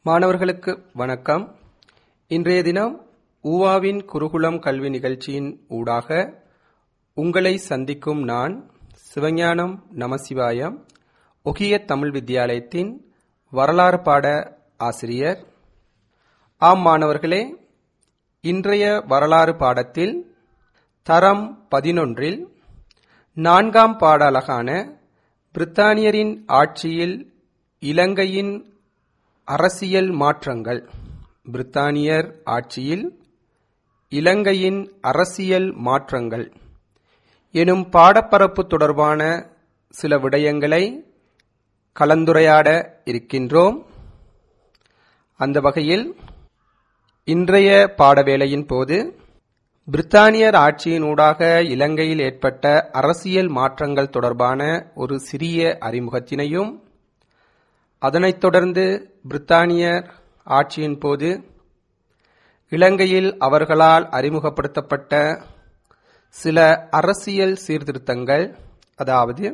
மாணவர்களுக்கு வணக்கம் இன்றைய தினம் ஊவாவின் குருகுலம் கல்வி நிகழ்ச்சியின் ஊடாக உங்களை சந்திக்கும் நான் சிவஞானம் நமசிவாயம் ஒகிய தமிழ் வித்தியாலயத்தின் வரலாறு பாட ஆசிரியர் ஆம் மாணவர்களே இன்றைய வரலாறு பாடத்தில் தரம் பதினொன்றில் நான்காம் பாடலகான பிரித்தானியரின் ஆட்சியில் இலங்கையின் அரசியல் மாற்றங்கள் பிரித்தானியர் ஆட்சியில் இலங்கையின் அரசியல் மாற்றங்கள் எனும் பாடப்பரப்பு தொடர்பான சில விடயங்களை கலந்துரையாட இருக்கின்றோம் அந்த வகையில் இன்றைய பாடவேளையின் போது பிரித்தானியர் ஆட்சியினூடாக இலங்கையில் ஏற்பட்ட அரசியல் மாற்றங்கள் தொடர்பான ஒரு சிறிய அறிமுகத்தினையும் அதனைத் தொடர்ந்து பிரித்தானியர் ஆட்சியின் போது இலங்கையில் அவர்களால் அறிமுகப்படுத்தப்பட்ட சில அரசியல் சீர்திருத்தங்கள் அதாவது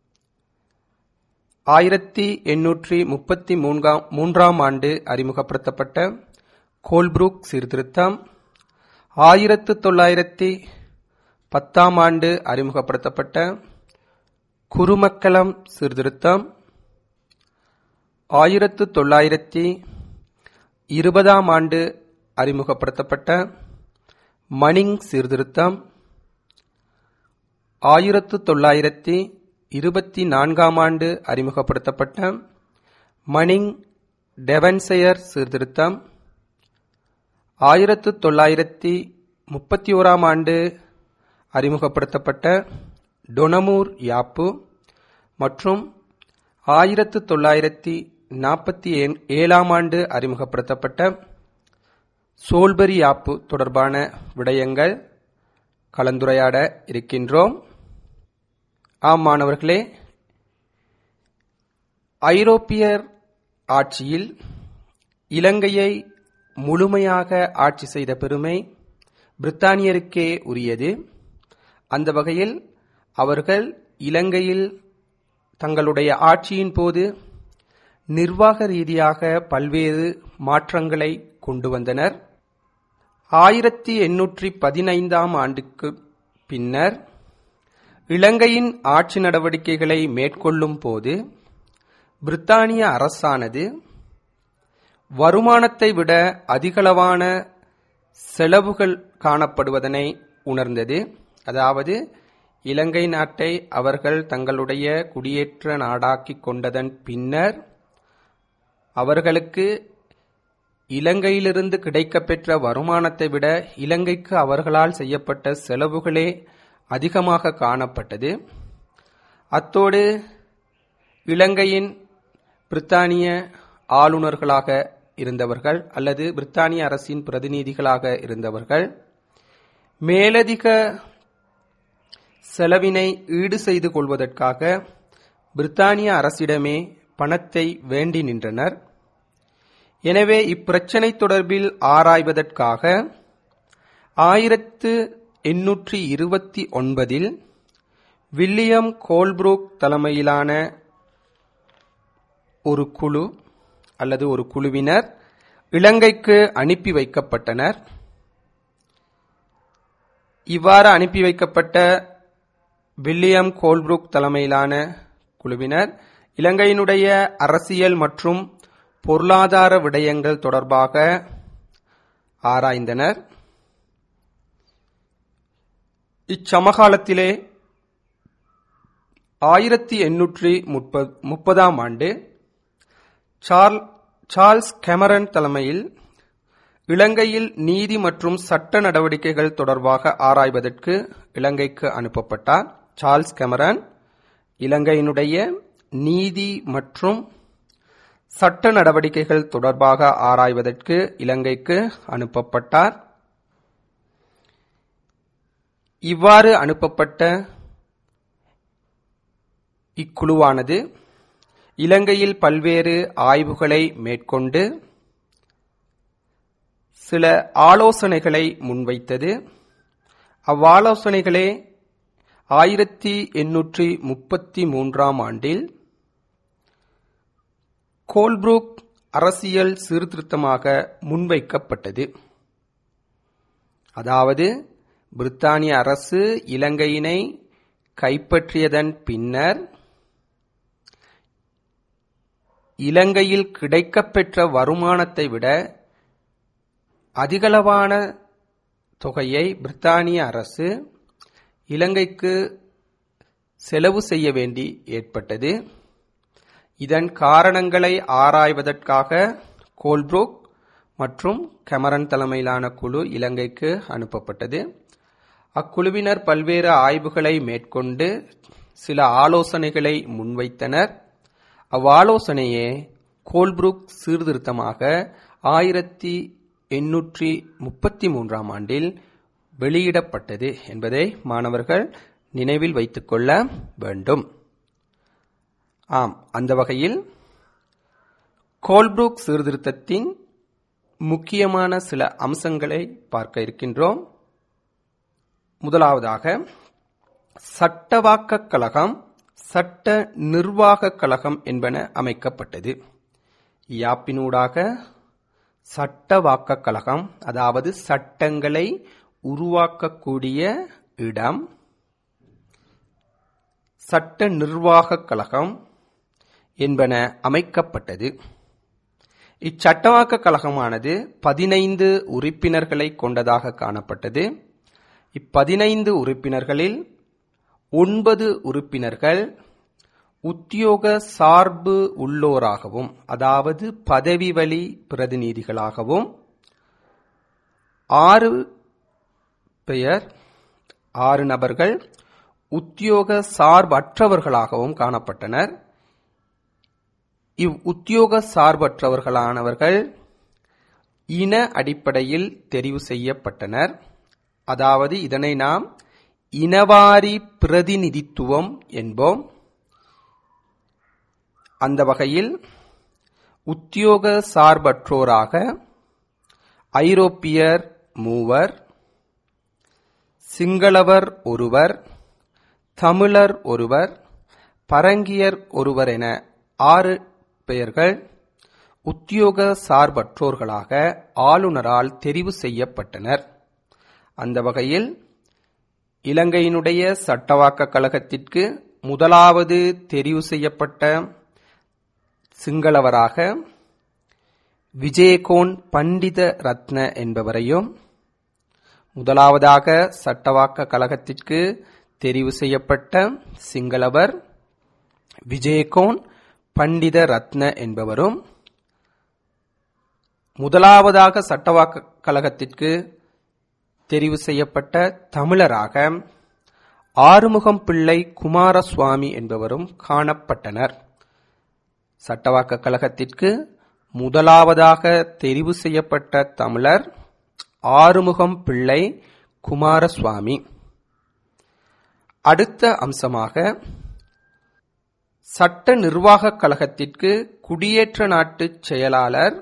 ஆயிரத்தி எண்ணூற்றி முப்பத்தி மூன்றாம் மூன்றாம் ஆண்டு அறிமுகப்படுத்தப்பட்ட கோல்புரூக் சீர்திருத்தம் ஆயிரத்து தொள்ளாயிரத்தி பத்தாம் ஆண்டு அறிமுகப்படுத்தப்பட்ட குருமக்கலம் சீர்திருத்தம் ஆயிரத்து தொள்ளாயிரத்தி இருபதாம் ஆண்டு அறிமுகப்படுத்தப்பட்ட மணிங் சீர்திருத்தம் ஆயிரத்து தொள்ளாயிரத்தி இருபத்தி நான்காம் ஆண்டு அறிமுகப்படுத்தப்பட்ட மணிங் டெவன்செயர் சீர்திருத்தம் ஆயிரத்து தொள்ளாயிரத்தி முப்பத்தி ஓராம் ஆண்டு அறிமுகப்படுத்தப்பட்ட டொனமூர் யாப்பு மற்றும் ஆயிரத்து தொள்ளாயிரத்தி நாற்பத்தி ஏழாம் ஆண்டு அறிமுகப்படுத்தப்பட்ட சோல்பரி யாப்பு தொடர்பான விடயங்கள் கலந்துரையாட இருக்கின்றோம் ஆம் மாணவர்களே ஐரோப்பியர் ஆட்சியில் இலங்கையை முழுமையாக ஆட்சி செய்த பெருமை பிரித்தானியருக்கே உரியது அந்த வகையில் அவர்கள் இலங்கையில் தங்களுடைய ஆட்சியின் போது நிர்வாக ரீதியாக பல்வேறு மாற்றங்களை கொண்டு வந்தனர் ஆயிரத்தி எண்ணூற்றி பதினைந்தாம் ஆண்டுக்கு பின்னர் இலங்கையின் ஆட்சி நடவடிக்கைகளை மேற்கொள்ளும் போது பிரித்தானிய அரசானது வருமானத்தை விட அதிகளவான செலவுகள் காணப்படுவதனை உணர்ந்தது அதாவது இலங்கை நாட்டை அவர்கள் தங்களுடைய குடியேற்ற நாடாக்கிக் கொண்டதன் பின்னர் அவர்களுக்கு இலங்கையிலிருந்து கிடைக்கப்பெற்ற வருமானத்தை விட இலங்கைக்கு அவர்களால் செய்யப்பட்ட செலவுகளே அதிகமாக காணப்பட்டது அத்தோடு இலங்கையின் பிரித்தானிய ஆளுநர்களாக இருந்தவர்கள் அல்லது பிரித்தானிய அரசின் பிரதிநிதிகளாக இருந்தவர்கள் மேலதிக செலவினை ஈடு செய்து கொள்வதற்காக பிரித்தானிய அரசிடமே பணத்தை வேண்டி நின்றனர் எனவே இப்பிரச்சினை தொடர்பில் ஆராய்வதற்காக ஆயிரத்து எண்ணூற்றி இருபத்தி ஒன்பதில் வில்லியம் கோல்ப்ரூக் தலைமையிலான ஒரு குழு அல்லது ஒரு குழுவினர் இலங்கைக்கு அனுப்பி வைக்கப்பட்டனர் இவ்வாறு அனுப்பி வைக்கப்பட்ட வில்லியம் கோல்ப்ரூக் தலைமையிலான குழுவினர் இலங்கையினுடைய அரசியல் மற்றும் பொருளாதார விடயங்கள் தொடர்பாக ஆராய்ந்தனர் இச்சமகாலத்திலே ஆயிரத்தி எண்ணூற்றி முப்பதாம் ஆண்டு சார்ல்ஸ் கெமரன் தலைமையில் இலங்கையில் நீதி மற்றும் சட்ட நடவடிக்கைகள் தொடர்பாக ஆராய்வதற்கு இலங்கைக்கு அனுப்பப்பட்டார் சார்ல்ஸ் கெமரன் இலங்கையினுடைய நீதி மற்றும் சட்ட நடவடிக்கைகள் தொடர்பாக ஆராய்வதற்கு இலங்கைக்கு அனுப்பப்பட்டார் இவ்வாறு அனுப்பப்பட்ட இக்குழுவானது இலங்கையில் பல்வேறு ஆய்வுகளை மேற்கொண்டு சில ஆலோசனைகளை முன்வைத்தது அவ்வாலோசனைகளே ஆயிரத்தி எண்ணூற்றி முப்பத்தி மூன்றாம் ஆண்டில் கோல்ப்ரூக் அரசியல் சீர்திருத்தமாக முன்வைக்கப்பட்டது அதாவது பிரித்தானிய அரசு இலங்கையினை கைப்பற்றியதன் பின்னர் இலங்கையில் கிடைக்கப்பெற்ற வருமானத்தை விட அதிகளவான தொகையை பிரித்தானிய அரசு இலங்கைக்கு செலவு செய்ய வேண்டி ஏற்பட்டது இதன் காரணங்களை ஆராய்வதற்காக கோல்ப்ரூக் மற்றும் கெமரன் தலைமையிலான குழு இலங்கைக்கு அனுப்பப்பட்டது அக்குழுவினர் பல்வேறு ஆய்வுகளை மேற்கொண்டு சில ஆலோசனைகளை முன்வைத்தனர் அவ்வாலோசனையே கோல்ப்ரூக் சீர்திருத்தமாக ஆயிரத்தி எண்ணூற்றி முப்பத்தி மூன்றாம் ஆண்டில் வெளியிடப்பட்டது என்பதை மாணவர்கள் நினைவில் வைத்துக்கொள்ள வேண்டும் ஆம் அந்த வகையில் கோல்ப்ரூக் சீர்திருத்தத்தின் முக்கியமான சில அம்சங்களை பார்க்க இருக்கின்றோம் முதலாவதாக சட்டவாக்க கழகம் சட்ட நிர்வாக கழகம் என்பன அமைக்கப்பட்டது யாப்பினூடாக சட்டவாக்க கழகம் அதாவது சட்டங்களை உருவாக்கக்கூடிய இடம் சட்ட நிர்வாக கழகம் என்பன அமைக்கப்பட்டது இச்சட்டவாக்க கழகமானது பதினைந்து உறுப்பினர்களை கொண்டதாக காணப்பட்டது இப்பதினைந்து உறுப்பினர்களில் ஒன்பது உறுப்பினர்கள் உத்தியோக சார்பு உள்ளோராகவும் அதாவது பதவி வழி பிரதிநிதிகளாகவும் ஆறு பெயர் ஆறு நபர்கள் உத்தியோக சார்பற்றவர்களாகவும் காணப்பட்டனர் இவ் உத்தியோக சார்பற்றவர்களானவர்கள் இன அடிப்படையில் தெரிவு செய்யப்பட்டனர் அதாவது இதனை நாம் இனவாரி பிரதிநிதித்துவம் என்போம் அந்த வகையில் உத்தியோக சார்பற்றோராக ஐரோப்பியர் மூவர் சிங்களவர் ஒருவர் தமிழர் ஒருவர் பரங்கியர் ஒருவர் என ஆறு பெயர்கள் உத்தியோக சார்பற்றோர்களாக ஆளுநரால் தெரிவு செய்யப்பட்டனர் அந்த வகையில் இலங்கையினுடைய சட்டவாக்க கழகத்திற்கு முதலாவது தெரிவு செய்யப்பட்ட சிங்களவராக விஜயகோன் பண்டித ரத்ன என்பவரையும் முதலாவதாக சட்டவாக்க கழகத்திற்கு தெரிவு செய்யப்பட்ட சிங்களவர் விஜயகோன் பண்டித ரத்ன என்பவரும் முதலாவதாக சட்டவாக்க கழகத்திற்கு தெரிவு செய்யப்பட்ட தமிழராக ஆறுமுகம் பிள்ளை குமாரசுவாமி என்பவரும் காணப்பட்டனர் சட்டவாக்க கழகத்திற்கு முதலாவதாக தெரிவு செய்யப்பட்ட தமிழர் ஆறுமுகம் பிள்ளை குமாரசுவாமி அடுத்த அம்சமாக சட்ட நிர்வாக கழகத்திற்கு குடியேற்ற நாட்டு செயலாளர்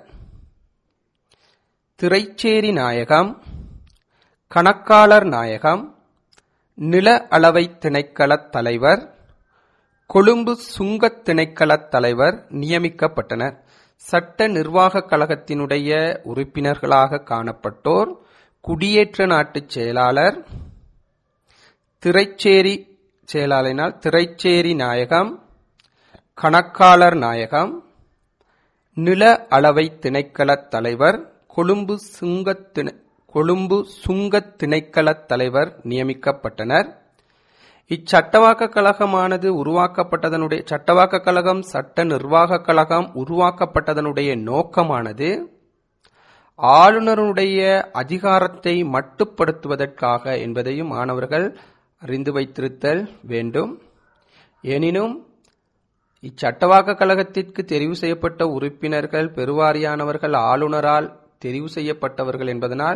திரைச்சேரி நாயகம் கணக்காளர் நாயகம் நில அளவை திணைக்கள தலைவர் கொழும்பு சுங்கத் திணைக்கள தலைவர் நியமிக்கப்பட்டனர் சட்ட நிர்வாக கழகத்தினுடைய உறுப்பினர்களாக காணப்பட்டோர் குடியேற்ற நாட்டு செயலாளர் திரைச்சேரி செயலாளரினால் திரைச்சேரி நாயகம் கணக்காளர் நாயகம் நில அளவை திணைக்கள தலைவர் கொழும்பு சுங்கத் திணை கொழும்பு சுங்கத் திணைக்கள தலைவர் நியமிக்கப்பட்டனர் இச்சட்டவாக்க கழகமானது உருவாக்கப்பட்டதனுடைய சட்டவாக்க கழகம் சட்ட நிர்வாக கழகம் உருவாக்கப்பட்டதனுடைய நோக்கமானது ஆளுநருடைய அதிகாரத்தை மட்டுப்படுத்துவதற்காக என்பதையும் மாணவர்கள் அறிந்து வைத்திருத்தல் வேண்டும் எனினும் இச்சட்டவாக்க கழகத்திற்கு தெரிவு செய்யப்பட்ட உறுப்பினர்கள் பெருவாரியானவர்கள் ஆளுநரால் தெரிவு செய்யப்பட்டவர்கள் என்பதனால்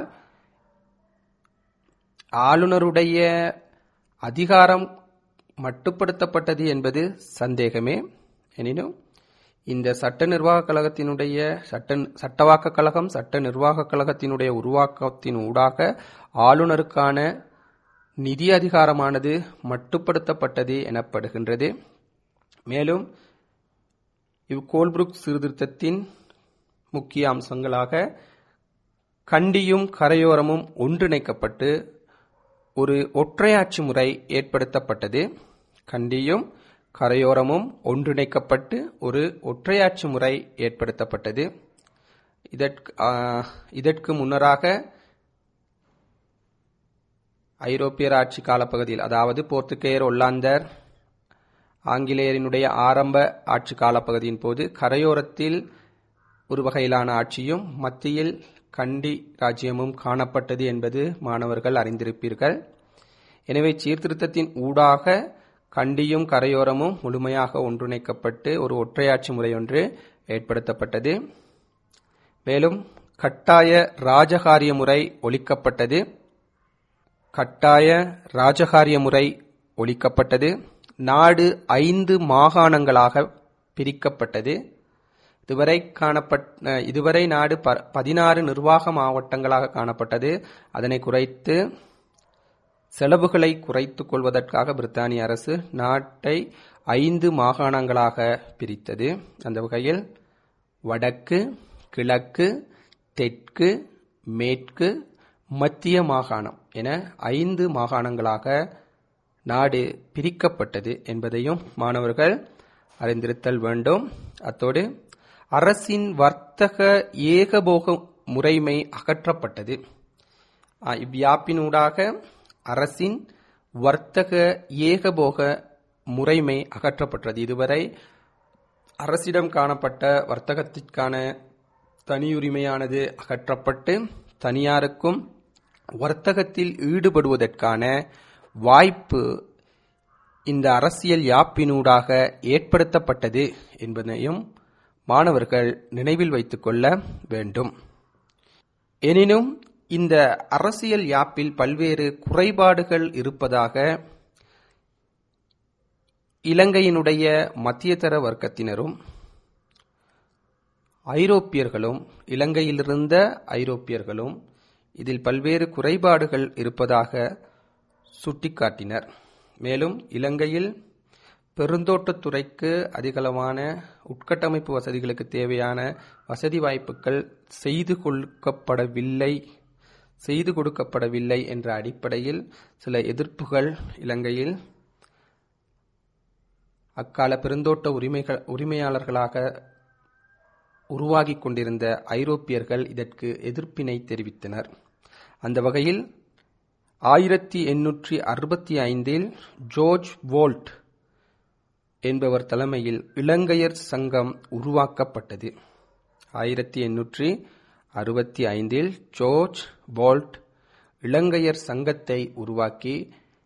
ஆளுநருடைய அதிகாரம் மட்டுப்படுத்தப்பட்டது என்பது சந்தேகமே எனினும் இந்த சட்ட நிர்வாக கழகத்தினுடைய சட்ட சட்டவாக்க கழகம் சட்ட நிர்வாக கழகத்தினுடைய உருவாக்கத்தின் ஊடாக ஆளுநருக்கான நிதி அதிகாரமானது மட்டுப்படுத்தப்பட்டது எனப்படுகின்றது மேலும் இவ் கோல்புருக் சீர்திருத்தத்தின் முக்கிய அம்சங்களாக கண்டியும் கரையோரமும் ஒன்றிணைக்கப்பட்டு ஒரு ஒற்றையாட்சி முறை ஏற்படுத்தப்பட்டது கண்டியும் கரையோரமும் ஒன்றிணைக்கப்பட்டு ஒரு ஒற்றையாட்சி முறை ஏற்படுத்தப்பட்டது இதற்கு ஆ, இதற்கு முன்னராக ஐரோப்பியர் ஆட்சி காலப்பகுதியில் அதாவது போர்த்துகேயர் ஒல்லாந்தர் ஆங்கிலேயரினுடைய ஆரம்ப ஆட்சி காலப்பகுதியின் போது கரையோரத்தில் ஒரு வகையிலான ஆட்சியும் மத்தியில் கண்டி ராஜ்யமும் காணப்பட்டது என்பது மாணவர்கள் அறிந்திருப்பீர்கள் எனவே சீர்திருத்தத்தின் ஊடாக கண்டியும் கரையோரமும் முழுமையாக ஒன்றிணைக்கப்பட்டு ஒரு ஒற்றையாட்சி முறையொன்று ஏற்படுத்தப்பட்டது மேலும் கட்டாய ராஜகாரிய முறை ஒழிக்கப்பட்டது கட்டாய ராஜகாரிய முறை ஒழிக்கப்பட்டது நாடு ஐந்து மாகாணங்களாக பிரிக்கப்பட்டது இதுவரை காணப்பட்ட இதுவரை நாடு ப- பதினாறு நிர்வாக மாவட்டங்களாக காணப்பட்டது அதனை குறைத்து செலவுகளை குறைத்துக் கொள்வதற்காக பிரித்தானிய அரசு நாட்டை ஐந்து மாகாணங்களாக பிரித்தது அந்த வகையில் வடக்கு கிழக்கு தெற்கு மேற்கு மத்திய மாகாணம் என ஐந்து மாகாணங்களாக நாடு பிரிக்கப்பட்டது என்பதையும் மாணவர்கள் அறிந்திருத்தல் வேண்டும் அத்தோடு அரசின் வர்த்தக ஏகபோக முறைமை அகற்றப்பட்டது ஆ, இவ்வியாப்பினூடாக அரசின் வர்த்தக ஏகபோக முறைமை அகற்றப்பட்டது இதுவரை அரசிடம் காணப்பட்ட வர்த்தகத்திற்கான தனியுரிமையானது அகற்றப்பட்டு தனியாருக்கும் வர்த்தகத்தில் ஈடுபடுவதற்கான வாய்ப்பு இந்த அரசியல் யாப்பினூடாக ஏற்படுத்தப்பட்டது என்பதையும் மாணவர்கள் நினைவில் வைத்துக் கொள்ள வேண்டும் எனினும் இந்த அரசியல் யாப்பில் பல்வேறு குறைபாடுகள் இருப்பதாக இலங்கையினுடைய மத்தியதர வர்க்கத்தினரும் ஐரோப்பியர்களும் இலங்கையிலிருந்த ஐரோப்பியர்களும் இதில் பல்வேறு குறைபாடுகள் இருப்பதாக சுட்டிக்காட்டினர் மேலும் இலங்கையில் பெருந்தோட்டத்துறைக்கு அதிகளவான உட்கட்டமைப்பு வசதிகளுக்கு தேவையான வசதி வாய்ப்புகள் செய்து கொடுக்கப்படவில்லை செய்து கொடுக்கப்படவில்லை என்ற அடிப்படையில் சில எதிர்ப்புகள் இலங்கையில் அக்கால பெருந்தோட்ட உரிமைகள் உரிமையாளர்களாக உருவாகிக் கொண்டிருந்த ஐரோப்பியர்கள் இதற்கு எதிர்ப்பினை தெரிவித்தனர் அந்த வகையில் ஆயிரத்தி எண்ணூற்றி அறுபத்தி ஐந்தில் ஜோர்ஜ் வோல்ட் என்பவர் தலைமையில் இலங்கையர் சங்கம் உருவாக்கப்பட்டது ஆயிரத்தி எண்ணூற்றி அறுபத்தி ஐந்தில் ஜோர்ஜ் போல்ட் இலங்கையர் சங்கத்தை உருவாக்கி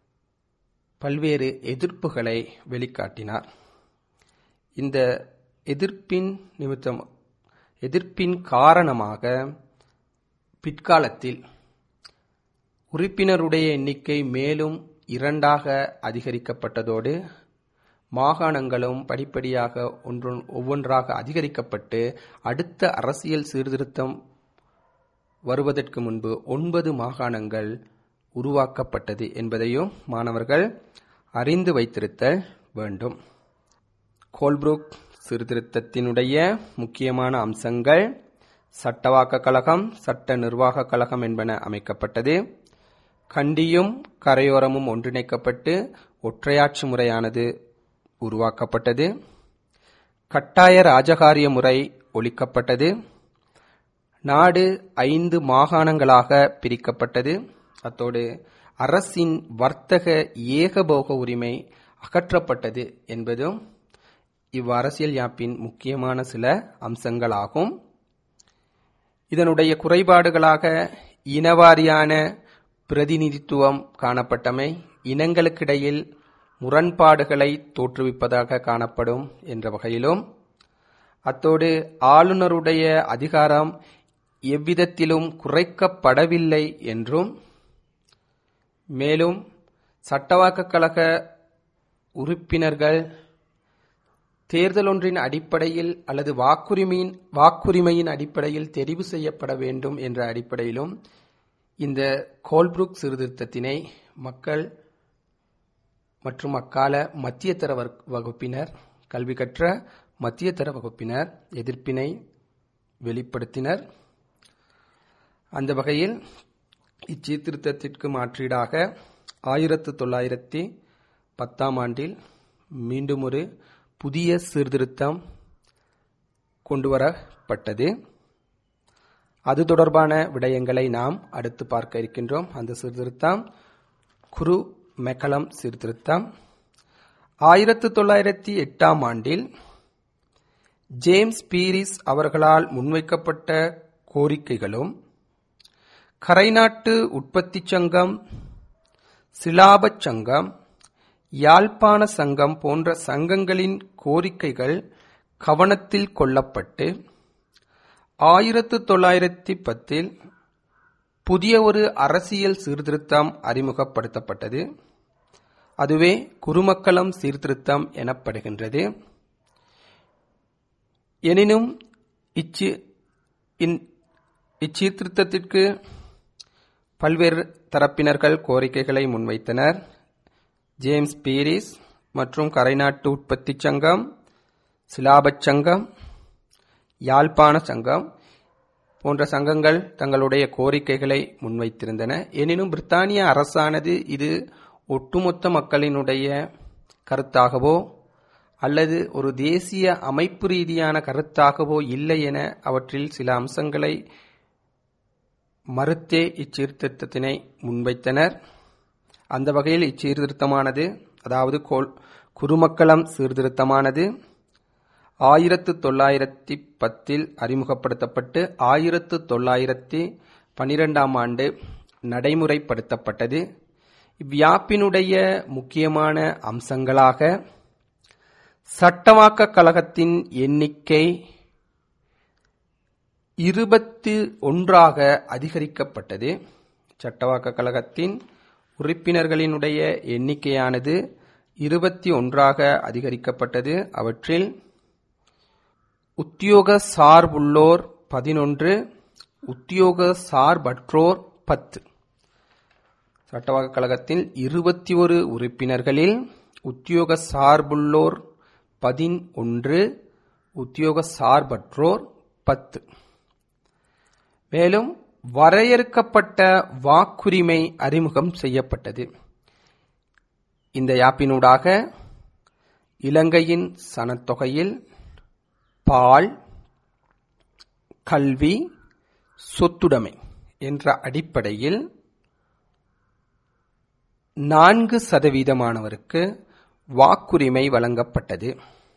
பல்வேறு எதிர்ப்புகளை வெளிக்காட்டினார் இந்த எதிர்ப்பின் நிமித்தம் எதிர்ப்பின் காரணமாக பிற்காலத்தில் உறுப்பினருடைய எண்ணிக்கை மேலும் இரண்டாக அதிகரிக்கப்பட்டதோடு மாகாணங்களும் படிப்படியாக ஒன்று ஒவ்வொன்றாக அதிகரிக்கப்பட்டு அடுத்த அரசியல் சீர்திருத்தம் வருவதற்கு முன்பு ஒன்பது மாகாணங்கள் உருவாக்கப்பட்டது என்பதையும் மாணவர்கள் அறிந்து வைத்திருத்தல் வேண்டும் கோல்ப்ரூக் சீர்திருத்தத்தினுடைய முக்கியமான அம்சங்கள் சட்டவாக்க கழகம் சட்ட நிர்வாக கழகம் என்பன அமைக்கப்பட்டது கண்டியும் கரையோரமும் ஒன்றிணைக்கப்பட்டு ஒற்றையாட்சி முறையானது உருவாக்கப்பட்டது கட்டாய ராஜகாரிய முறை ஒழிக்கப்பட்டது நாடு ஐந்து மாகாணங்களாக பிரிக்கப்பட்டது அத்தோடு அரசின் வர்த்தக ஏகபோக உரிமை அகற்றப்பட்டது என்பதும் இவ் அரசியல் யாப்பின் முக்கியமான சில அம்சங்களாகும் இதனுடைய குறைபாடுகளாக இனவாரியான பிரதிநிதித்துவம் காணப்பட்டமை இனங்களுக்கிடையில் முரண்பாடுகளை தோற்றுவிப்பதாக காணப்படும் என்ற வகையிலும் அத்தோடு ஆளுநருடைய அதிகாரம் எவ்விதத்திலும் குறைக்கப்படவில்லை என்றும் மேலும் சட்டவாக்கக் கழக உறுப்பினர்கள் தேர்தல் ஒன்றின் அடிப்படையில் அல்லது வாக்குரிமையின் வாக்குரிமையின் அடிப்படையில் தெரிவு செய்யப்பட வேண்டும் என்ற அடிப்படையிலும் இந்த கோல்புரூக் சீர்திருத்தத்தினை மக்கள் மற்றும் அக்கால மத்தியதர வகுப்பினர் கல்வி கற்ற மத்தியதர வகுப்பினர் எதிர்ப்பினை வெளிப்படுத்தினர் அந்த வகையில் இச்சீர்திருத்தத்திற்கு மாற்றீடாக ஆயிரத்து தொள்ளாயிரத்தி பத்தாம் ஆண்டில் மீண்டும் ஒரு புதிய சீர்திருத்தம் கொண்டுவரப்பட்டது அது தொடர்பான விடயங்களை நாம் அடுத்து பார்க்க இருக்கின்றோம் அந்த சீர்திருத்தம் குரு மெக்கலம் சீர்திருத்தம் ஆயிரத்து தொள்ளாயிரத்தி எட்டாம் ஆண்டில் ஜேம்ஸ் பீரிஸ் அவர்களால் முன்வைக்கப்பட்ட கோரிக்கைகளும் கரைநாட்டு உற்பத்தி சங்கம் சிலாபச் சங்கம் யாழ்ப்பாண சங்கம் போன்ற சங்கங்களின் கோரிக்கைகள் கவனத்தில் கொள்ளப்பட்டு ஆயிரத்து தொள்ளாயிரத்தி பத்தில் புதிய ஒரு அரசியல் சீர்திருத்தம் அறிமுகப்படுத்தப்பட்டது அதுவே குருமக்களம் சீர்திருத்தம் எனப்படுகின்றது எனினும் இச்சு இன்- இச்சீர்திருத்தத்திற்கு பல்வேறு தரப்பினர்கள் கோரிக்கைகளை முன்வைத்தனர் ஜேம்ஸ் பீரிஸ் மற்றும் கரைநாட்டு உற்பத்தி சங்கம் சிலாபச் சங்கம் யாழ்ப்பாண சங்கம் போன்ற சங்கங்கள் தங்களுடைய கோரிக்கைகளை முன்வைத்திருந்தன எனினும் பிரித்தானிய அரசானது இது ஒட்டுமொத்த மக்களினுடைய கருத்தாகவோ அல்லது ஒரு தேசிய அமைப்பு ரீதியான கருத்தாகவோ இல்லை என அவற்றில் சில அம்சங்களை மறுத்தே இச்சீர்திருத்தத்தினை முன்வைத்தனர் அந்த வகையில் இச்சீர்திருத்தமானது அதாவது கோல் குருமக்களம் சீர்திருத்தமானது ஆயிரத்து தொள்ளாயிரத்தி பத்தில் அறிமுகப்படுத்தப்பட்டு ஆயிரத்து தொள்ளாயிரத்தி பனிரெண்டாம் ஆண்டு நடைமுறைப்படுத்தப்பட்டது இவ்வியாப்பினுடைய முக்கியமான அம்சங்களாக சட்டவாக்க கழகத்தின் எண்ணிக்கை இருபத்தி ஒன்றாக அதிகரிக்கப்பட்டது சட்டவாக்க கழகத்தின் உறுப்பினர்களினுடைய எண்ணிக்கையானது இருபத்தி ஒன்றாக அதிகரிக்கப்பட்டது அவற்றில் உத்தியோக சார்புள்ளோர் பதினொன்று உத்தியோக சார்பற்றோர் பத்து சட்டவாக்க கழகத்தில் இருபத்தி ஒரு உறுப்பினர்களில் உத்தியோக சார்புள்ளோர் பதினொன்று உத்தியோக சார்பற்றோர் பத்து மேலும் வரையறுக்கப்பட்ட வாக்குரிமை அறிமுகம் செய்யப்பட்டது இந்த யாப்பினூடாக இலங்கையின் சனத்தொகையில் பால் கல்வி சொத்துடைமை என்ற அடிப்படையில் நான்கு சதவீதமானவருக்கு வாக்குரிமை வழங்கப்பட்டது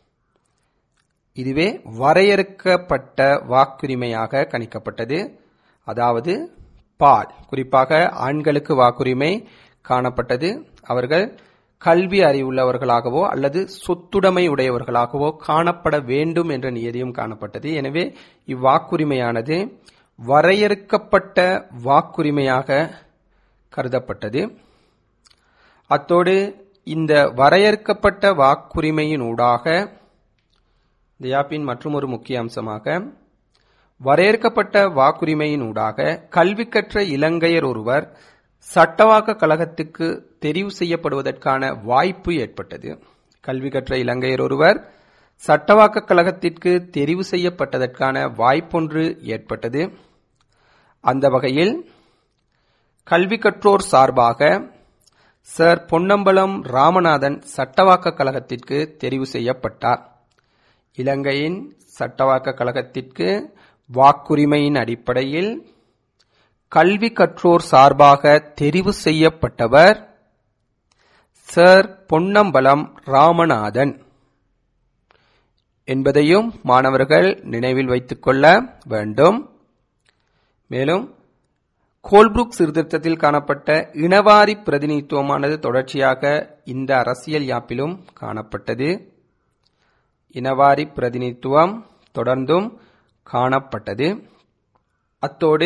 இதுவே வரையறுக்கப்பட்ட வாக்குரிமையாக கணிக்கப்பட்டது அதாவது பால் குறிப்பாக ஆண்களுக்கு வாக்குரிமை காணப்பட்டது அவர்கள் கல்வி அறிவுள்ளவர்களாகவோ அல்லது சொத்துடைமை உடையவர்களாகவோ காணப்பட வேண்டும் என்ற நியதியும் காணப்பட்டது எனவே இவ்வாக்குரிமையானது வரையறுக்கப்பட்ட வாக்குரிமையாக கருதப்பட்டது அத்தோடு இந்த வரையறுக்கப்பட்ட வாக்குரிமையினூடாக இந்த யாப்பின் மற்றொரு முக்கிய அம்சமாக வரையறுக்கப்பட்ட வாக்குரிமையினூடாக கல்வி கற்ற இலங்கையர் ஒருவர் சட்டவாக்க கழகத்துக்கு தெரிவு செய்யப்படுவதற்கான வாய்ப்பு ஏற்பட்டது கல்வி கற்ற இலங்கையர் ஒருவர் சட்டவாக்க கழகத்திற்கு தெரிவு செய்யப்பட்டதற்கான வாய்ப்பொன்று ஏற்பட்டது அந்த வகையில் கல்வி கற்றோர் சார்பாக சர் பொன்னம்பலம் ராமநாதன் சட்டவாக்க கழகத்திற்கு தெரிவு செய்யப்பட்டார் இலங்கையின் சட்டவாக்க கழகத்திற்கு வாக்குரிமையின் அடிப்படையில் கல்வி கற்றோர் சார்பாக தெரிவு செய்யப்பட்டவர் சர் பொன்னம்பலம் ராமநாதன் என்பதையும் மாணவர்கள் நினைவில் வைத்துக் கொள்ள வேண்டும் மேலும் கோல்புரூக் சீர்திருத்தத்தில் காணப்பட்ட இனவாரி பிரதிநிதித்துவமானது தொடர்ச்சியாக இந்த அரசியல் யாப்பிலும் காணப்பட்டது இனவாரி பிரதிநிதித்துவம் தொடர்ந்தும் காணப்பட்டது அத்தோடு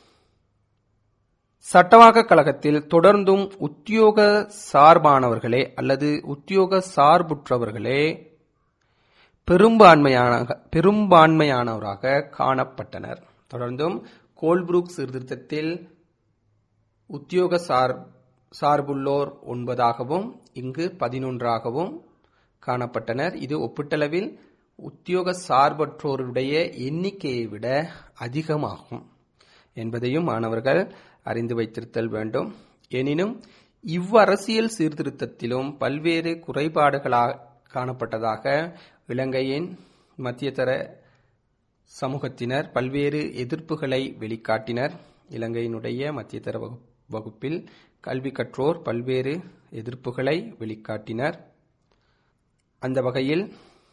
சட்டவாக்க கழகத்தில் தொடர்ந்தும் உத்தியோக சார்பானவர்களே அல்லது உத்தியோக சார்புற்றவர்களே பெரும்பான்மையான பெரும்பான்மையானவராக காணப்பட்டனர் தொடர்ந்தும் கோல்புரூக் சீர்திருத்தத்தில் உத்தியோக சார் சார்புள்ளோர் ஒன்பதாகவும் இங்கு பதினொன்றாகவும் காணப்பட்டனர் இது ஒப்பீட்டளவில் உத்தியோக சார்பற்றோருடைய எண்ணிக்கையை விட அதிகமாகும் என்பதையும் மாணவர்கள் அறிந்து வைத்திருத்தல் வேண்டும் எனினும் இவ்வரசியல் சீர்திருத்தத்திலும் பல்வேறு குறைபாடுகளாக காணப்பட்டதாக இலங்கையின் மத்தியதர சமூகத்தினர் பல்வேறு எதிர்ப்புகளை வெளிக்காட்டினர் இலங்கையினுடைய மத்தியதர வகு- வகுப்பில் கல்வி கற்றோர் பல்வேறு எதிர்ப்புகளை வெளிக்காட்டினர் அந்த வகையில்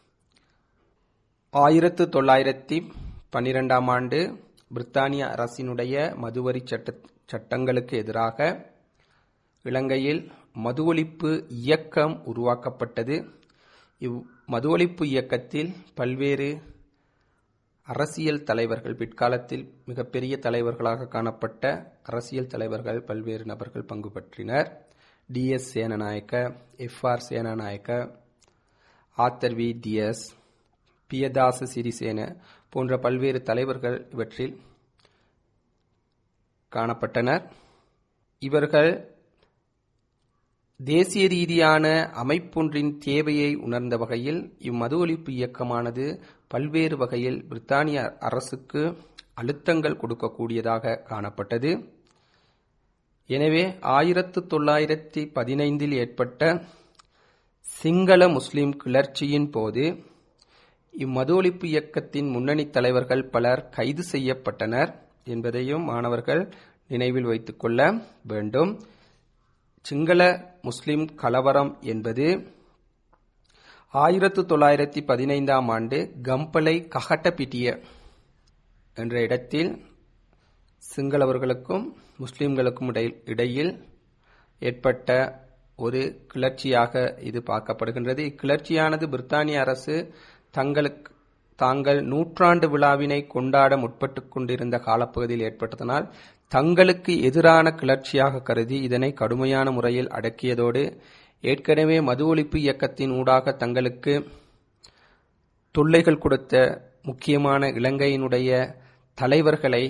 ஆயிரத்து தொள்ளாயிரத்தி பன்னிரெண்டாம் ஆண்டு பிரித்தானிய அரசினுடைய மதுவரி சட்ட சட்டங்களுக்கு எதிராக இலங்கையில் மது ஒழிப்பு இயக்கம் உருவாக்கப்பட்டது இவ் மது ஒழிப்பு இயக்கத்தில் பல்வேறு அரசியல் தலைவர்கள் பிற்காலத்தில் மிகப்பெரிய தலைவர்களாக காணப்பட்ட அரசியல் தலைவர்கள் பல்வேறு நபர்கள் பங்கு பற்றினர் D S Senanayake F R Senanayake Arthur V D S Piyadasa Sirisena போன்ற பல்வேறு தலைவர்கள் இவற்றில் காணப்பட்டனர் இவர்கள் தேசிய ரீதியான அமைப்பொன்றின் தேவையை உணர்ந்த வகையில் இம்மது ஒழிப்பு இயக்கமானது பல்வேறு வகையில் பிரித்தானிய அரசுக்கு அழுத்தங்கள் கொடுக்கக்கூடியதாக காணப்பட்டது எனவே ஆயிரத்து தொள்ளாயிரத்தி பதினைந்தில் ஏற்பட்ட சிங்கள முஸ்லிம் கிளர்ச்சியின் போது இம்மது ஒழிப்பு இயக்கத்தின் முன்னணி தலைவர்கள் பலர் கைது செய்யப்பட்டனர் என்பதையும் மாணவர்கள் நினைவில் வைத்துக் கொள்ள வேண்டும் சிங்கள முஸ்லிம் கலவரம் என்பது ஆயிரத்து தொள்ளாயிரத்தி பதினைந்தாம் ஆண்டு கம்பளை கஹட்டபிட்டிய என்ற இடத்தில் சிங்களவர்களுக்கும் முஸ்லிம்களுக்கும் இடை- இடையில் ஏற்பட்ட ஒரு கிளர்ச்சியாக இது பார்க்கப்படுகின்றது இக்கிளர்ச்சியானது பிரித்தானிய அரசு தங்களுக்கு தாங்கள் நூற்றாண்டு விழாவினை கொண்டாட முற்பட்டுக் கொண்டிருந்த காலப்பகுதியில் ஏற்பட்டதனால் தங்களுக்கு எதிரான கிளர்ச்சியாக கருதி இதனை கடுமையான முறையில் அடக்கியதோடு ஏற்கனவே மது ஒழிப்பு இயக்கத்தின் ஊடாக தங்களுக்கு தொல்லைகள் கொடுத்த முக்கியமான இலங்கையினுடைய தலைவர்களை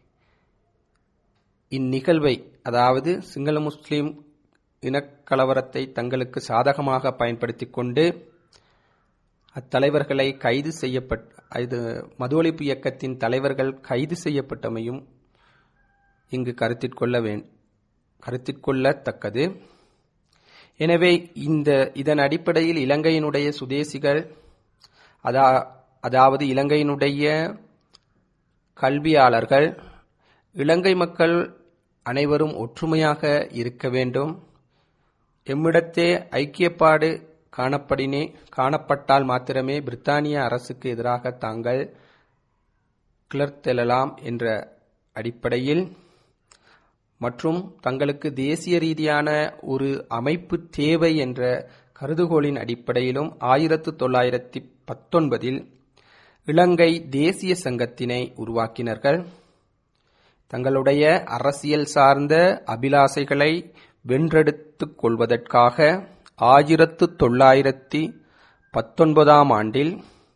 இந்நிகழ்வை அதாவது சிங்கள முஸ்லிம் இனக்கலவரத்தை தங்களுக்கு சாதகமாக பயன்படுத்திக் கொண்டு அத்தலைவர்களை கைது செய்யப்பட் இது மது ஒழிப்பு இயக்கத்தின் தலைவர்கள் கைது செய்யப்பட்டமையும் இங்கு கருத்திற்கொள்ள வே கருத்திற்கொள்ளத்தக்கது எனவே இந்த இதன் அடிப்படையில் இலங்கையினுடைய சுதேசிகள் அதா அதாவது இலங்கையினுடைய கல்வியாளர்கள் இலங்கை மக்கள் அனைவரும் ஒற்றுமையாக இருக்க வேண்டும் எம்மிடத்தே ஐக்கியப்பாடு காணப்படினே காணப்பட்டால் மாத்திரமே பிரித்தானிய அரசுக்கு எதிராக தாங்கள் கிளர்த்தெழலாம் என்ற அடிப்படையில் மற்றும் தங்களுக்கு தேசிய ரீதியான ஒரு அமைப்பு தேவை என்ற கருதுகோளின் அடிப்படையிலும் ஆயிரத்து தொள்ளாயிரத்தி பத்தொன்பதில் இலங்கை தேசிய சங்கத்தினை உருவாக்கினார்கள் தங்களுடைய அரசியல் சார்ந்த அபிலாசைகளை வென்றெடுத்துக் கொள்வதற்காக ஆயிரத்து தொள்ளாயிரத்தி பத்தொன்பதாம் ஆண்டில்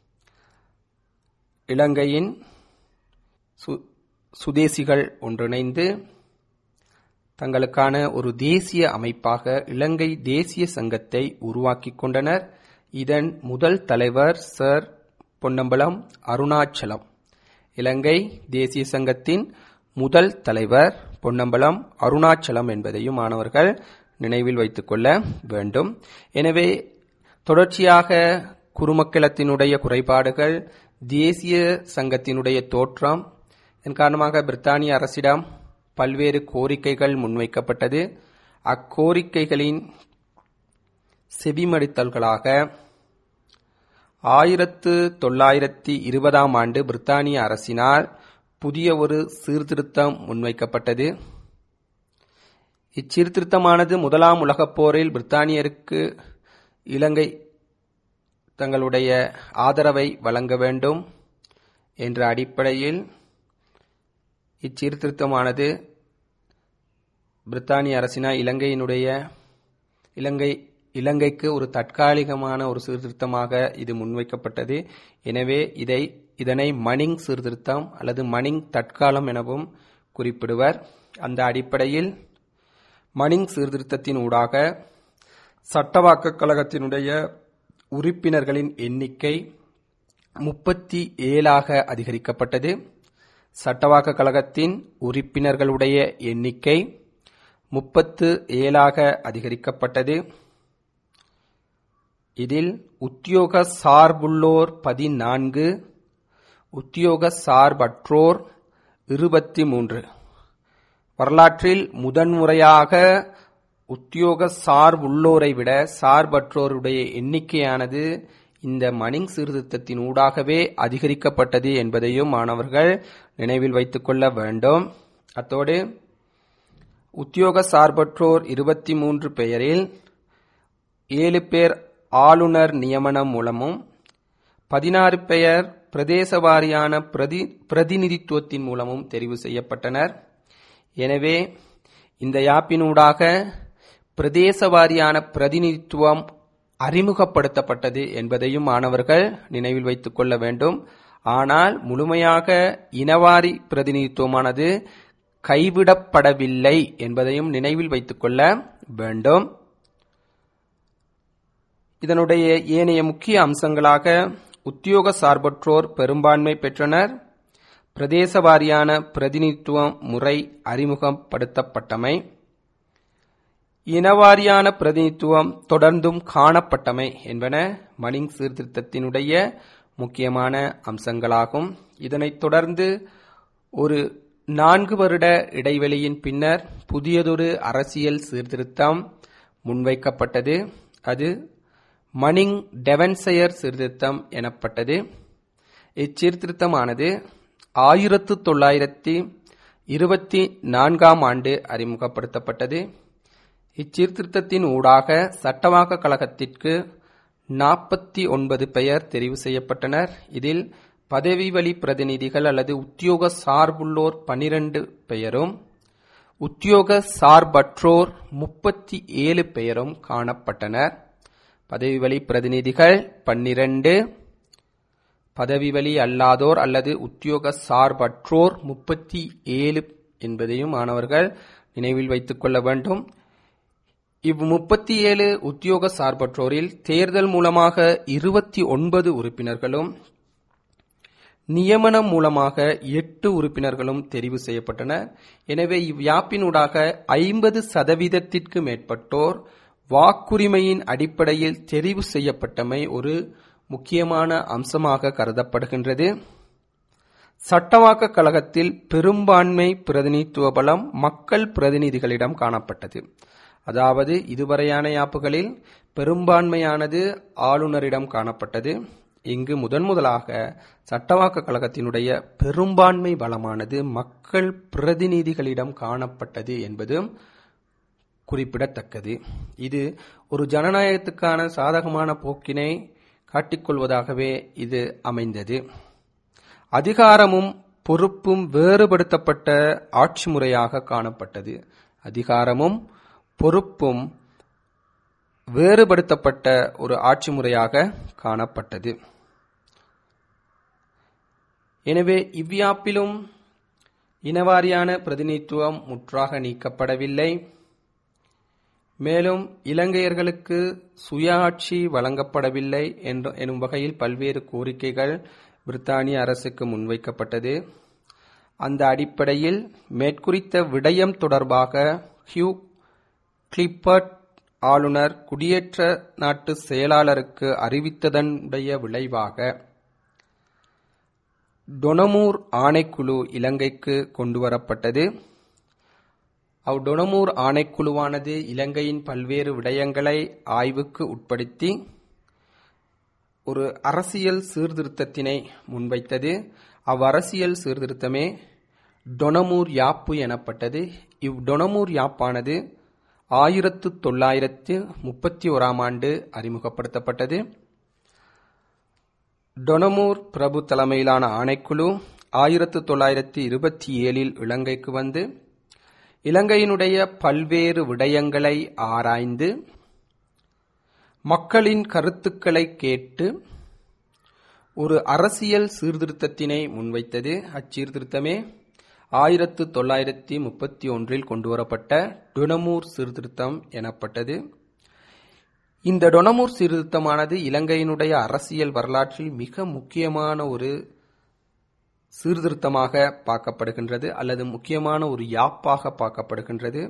இலங்கையின் சு- சுதேசிகள் ஒன்றிணைந்து தங்களுக்கான ஒரு தேசிய அமைப்பாக இலங்கை தேசிய சங்கத்தை உருவாக்கிக் கொண்டனர் இதன் முதல் தலைவர் சர் பொன்னம்பலம் அருணாச்சலம் இலங்கை தேசிய சங்கத்தின் முதல் தலைவர் பொன்னம்பலம் அருணாச்சலம் என்பதையும் மாணவர்கள் நினைவில் வைத்துக் கொள்ள வேண்டும் எனவே தொடர்ச்சியாக குருமக்களத்தினுடைய குறைபாடுகள் தேசிய சங்கத்தினுடைய தோற்றம் இதன் காரணமாக பிரித்தானிய அரசிடம் பல்வேறு கோரிக்கைகள் முன்வைக்கப்பட்டது அக்கோரிக்கைகளின் செவிமடுத்தல்களாக ஆயிரத்து தொள்ளாயிரத்தி இருபதாம் ஆண்டு பிரித்தானிய அரசினால் புதிய ஒரு சீர்திருத்தம் முன்வைக்கப்பட்டது இச்சீர்திருத்தமானது முதலாம் உலகப் போரில் பிரித்தானியருக்கு இலங்கை தங்களுடைய ஆதரவை வழங்க வேண்டும் என்ற அடிப்படையில் இச்சீர்திருத்தமானது பிரித்தானிய அரசினால் இலங்கையினுடைய இலங்கை இலங்கைக்கு ஒரு தற்காலிகமான ஒரு சீர்திருத்தமாக இது முன்வைக்கப்பட்டது எனவே இதை இதனை மணிங் சீர்திருத்தம் அல்லது மணிங் தற்காலம் எனவும் குறிப்பிடுவர் அந்த அடிப்படையில் மணிங் சீர்திருத்தத்தின் ஊடாக சட்டவாக்கக் கழகத்தினுடைய உறுப்பினர்களின் எண்ணிக்கை முப்பத்தி ஏழாக அதிகரிக்கப்பட்டது சட்டவாக்க கழகத்தின் உறுப்பினர்களுடைய எண்ணிக்கை முப்பத்து ஏழாக அதிகரிக்கப்பட்டது இதில் உத்தியோக சார்புள்ளோர் பதினான்கு உத்தியோக சார்பற்றோர் இருபத்தி மூன்று வரலாற்றில் முதன்முறையாக உத்தியோக சார்புள்ளோரை விட சார்பற்றோருடைய எண்ணிக்கையானது இந்த மணிங் சீர்திருத்தத்தின் ஊடாகவே அதிகரிக்கப்பட்டது என்பதையும் மாணவர்கள் நினைவில் வைத்துக் கொள்ள வேண்டும் அத்தோடு உத்தியோக சார்பற்றோர் இருபத்தி மூன்று பெயரில் ஏழு பேர் ஆளுநர் நியமனம் மூலமும் பதினாறு பெயர் பிரதேச வாரியான பிரதி பிரதிநிதித்துவத்தின் மூலமும் தெரிவு செய்யப்பட்டனர் எனவே இந்த யாப்பினூடாக பிரதேச வாரியான பிரதிநிதித்துவம் அறிமுகப்படுத்தப்பட்டது என்பதையும் மாணவர்கள் நினைவில் வைத்துக் கொள்ள வேண்டும் ஆனால் முழுமையாக இனவாரி பிரதிநிதித்துவமானது கைவிடப்படவில்லை என்பதையும் நினைவில் வைத்துக் கொள்ள வேண்டும் இதனுடைய ஏனைய முக்கிய அம்சங்களாக உத்தியோக சார்பற்றோர் பெரும்பான்மை பெற்றனர் பிரதேச வாரியான பிரதிநிதித்துவம் முறை அறிமுகப்படுத்தப்பட்டமை இனவாரியான பிரதிநிதித்துவம் தொடர்ந்தும் காணப்பட்டமை என்பன மணிங் சீர்திருத்தத்தினுடைய முக்கியமான அம்சங்களாகும் இதனைத் தொடர்ந்து ஒரு நான்கு வருட இடைவெளியின் பின்னர் புதியதொரு அரசியல் சீர்திருத்தம் முன்வைக்கப்பட்டது அது மணிங் டெவன்சயர் சீர்திருத்தம் எனப்பட்டது இச்சீர்திருத்தமானது ஆயிரத்து தொள்ளாயிரத்தி இருபத்தி நான்காம் ஆண்டு அறிமுகப்படுத்தப்பட்டது இச்சீர்திருத்தத்தின் ஊடாக சட்டவாக்க கழகத்திற்கு நாற்பத்தி ஒன்பது பெயர் தெரிவு செய்யப்பட்டனர் இதில் பதவி வழி பிரதிநிதிகள் அல்லது உத்தியோக சார்புள்ளோர் பனிரெண்டு பெயரும் உத்தியோக சார்பற்றோர் முப்பத்தி ஏழு பெயரும் காணப்பட்டனர் பதவி வழி பிரதிநிதிகள் பன்னிரண்டு பதவி வழி அல்லாதோர் அல்லது உத்தியோக சார்பற்றோர் முப்பத்தி ஏழு என்பதையும் மாணவர்கள் நினைவில் வைத்துக் கொள்ள வேண்டும் இவ் முப்பத்தி ஏழு உத்தியோக சார்பற்றோரில் தேர்தல் மூலமாக இருபத்தி ஒன்பது உறுப்பினர்களும் நியமனம் மூலமாக எட்டு உறுப்பினர்களும் தெரிவு செய்யப்பட்டனர் எனவே இவ்வியாப்பினூடாக ஐம்பது சதவீதத்திற்கு மேற்பட்டோர் வாக்குரிமையின் அடிப்படையில் தெரிவு செய்யப்பட்டமை ஒரு முக்கியமான அம்சமாக கருதப்படுகின்றது சட்டவாக்க கழகத்தில் பெரும்பான்மை பிரதிநிதித்துவ பலம் மக்கள் பிரதிநிதிகளிடம் காணப்பட்டது அதாவது இதுவரையான யாப்புகளில் பெரும்பான்மையானது ஆளுநரிடம் காணப்பட்டது இங்கு முதன் முதலாக சட்டவாக்க கழகத்தினுடைய பெரும்பான்மை பலமானது மக்கள் பிரதிநிதிகளிடம் காணப்பட்டது என்பதும் குறிப்பிடத்தக்கது இது ஒரு ஜனநாயகத்துக்கான சாதகமான போக்கினை காட்டிக்கொள்வதாகவே இது அமைந்தது அதிகாரமும் பொறுப்பும் வேறுபடுத்தப்பட்ட ஆட்சி முறையாக காணப்பட்டது அதிகாரமும் பொறுப்பும் வேறுபடுத்தப்பட்ட ஒரு ஆட்சி முறையாக காணப்பட்டது எனவே இவ்வியாப்பிலும் இனவாரியான பிரதிநிதித்துவம் முற்றாக நீக்கப்படவில்லை மேலும் இலங்கையர்களுக்கு சுயாட்சி வழங்கப்படவில்லை என்ற எனும் வகையில் பல்வேறு கோரிக்கைகள் பிரித்தானிய அரசுக்கு முன்வைக்கப்பட்டது அந்த அடிப்படையில் மேற்குறித்த விடயம் தொடர்பாக ஹியூ கிளிப்பர்ட் ஆளுநர் குடியேற்ற நாட்டு செயலாளருக்கு அறிவித்ததனுடைய விளைவாக டொனமூர் ஆணைக்குழு இலங்கைக்கு கொண்டுவரப்பட்டது அவ் டொனமூர் ஆணைக்குழுவானது இலங்கையின் பல்வேறு விடயங்களை ஆய்வுக்கு உட்படுத்தி ஒரு அரசியல் சீர்திருத்தத்தினை முன்வைத்தது அவ்வரசியல் சீர்திருத்தமே டொனமூர் யாப்பு எனப்பட்டது இவ் டொனமூர் யாப்பானது ஆயிரத்து தொள்ளாயிரத்து முப்பத்தி ஓராம் ஆண்டு அறிமுகப்படுத்தப்பட்டது டொனமூர் பிரபு தலைமையிலான ஆணைக்குழு ஆயிரத்து தொள்ளாயிரத்தி இருபத்தி ஏழில் இலங்கைக்கு வந்து இலங்கையினுடைய பல்வேறு விடயங்களை ஆராய்ந்து மக்களின் கருத்துக்களை கேட்டு ஒரு அரசியல் சீர்திருத்தத்தினை முன்வைத்தது அச்சீர்திருத்தமே ஆயிரத்து தொள்ளாயிரத்தி முப்பத்தி ஒன்றில் கொண்டுவரப்பட்ட டுனமூர் சீர்திருத்தம் எனப்பட்டது இந்த டொனமூர் சீர்திருத்தமானது இலங்கையினுடைய அரசியல் வரலாற்றில் மிக முக்கியமான ஒரு சீர்திருத்தமாக பார்க்கப்படுகின்றது அல்லது முக்கியமான ஒரு யாப்பாக பார்க்கப்படுகின்றது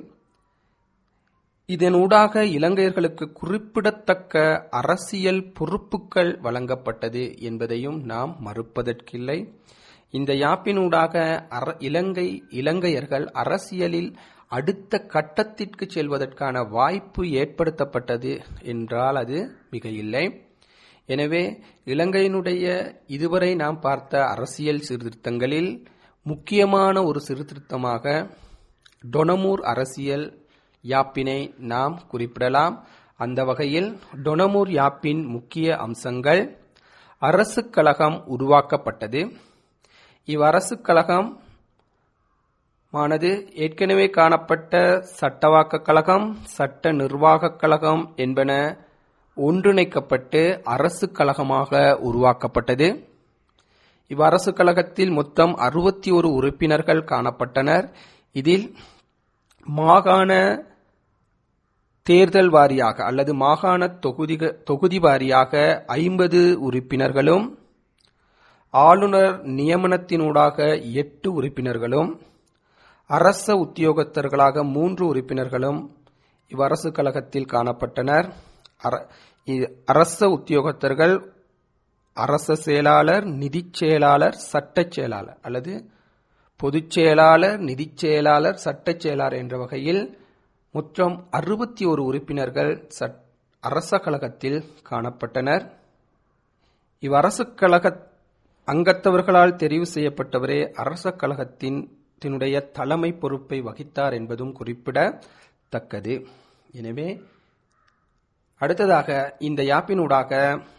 இதனூடாக இலங்கையர்களுக்கு குறிப்பிடத்தக்க அரசியல் பொறுப்புகள் வழங்கப்பட்டது என்பதையும் நாம் மறுப்பதற்கில்லை இந்த யாப்பினூடாக அர- இலங்கை இலங்கையர்கள் அரசியலில் அடுத்த கட்டத்திற்கு செல்வதற்கான வாய்ப்பு ஏற்படுத்தப்பட்டது என்றால் அது மிக இல்லை எனவே இலங்கையினுடைய இதுவரை நாம் பார்த்த அரசியல் சீர்திருத்தங்களில் முக்கியமான ஒரு சீர்திருத்தமாக டொனமூர் அரசியல் யாப்பினை நாம் குறிப்பிடலாம் அந்த வகையில் டொனமூர் யாப்பின் முக்கிய அம்சங்கள் அரசு கழகம் உருவாக்கப்பட்டது இவ்வரசு கழகம் மானது ஏற்கனவே காணப்பட்ட சட்டவாக்க கழகம் சட்ட நிர்வாகக் கழகம் என்பன ஒன்றிணைக்கப்பட்டு அரசு கழகமாக உருவாக்கப்பட்டது இவ்வரசு கழகத்தில் மொத்தம் அறுபத்தி ஒரு உறுப்பினர்கள் காணப்பட்டனர் இதில் மாகாண தேர்தல் வாரியாக அல்லது மாகாண தொகுதி தொகுதி வாரியாக ஐம்பது உறுப்பினர்களும் ஆளுநர் நியமனத்தினூடாக எட்டு உறுப்பினர்களும் அரச உத்தியோகத்தர்களாக மூன்று உறுப்பினர்களும் இவ்வரசு கழகத்தில் காணப்பட்டனர் அர- இ- அரச உத்தியோகத்தர்கள் அரச செயலாளர் நிதிச் செயலாளர் சட்டச் செயலாளர் அல்லது பொதுச் செயலாளர் நிதிச் செயலாளர் சட்டச் செயலாளர் என்ற வகையில் மொத்தம் அறுபத்தி ஒரு உறுப்பினர்கள் சட்- அரச கழகத்தில் காணப்பட்டனர் இவ்வரசு கழக அங்கத்தவர்களால் தெரிவு செய்யப்பட்டவரே அரச கழகத்தின் தினுடைய தலைமை பொறுப்பை வகித்தார் என்பதும் குறிப்பிடத்தக்கது எனவே அடுத்ததாக இந்த யாப்பினூடாக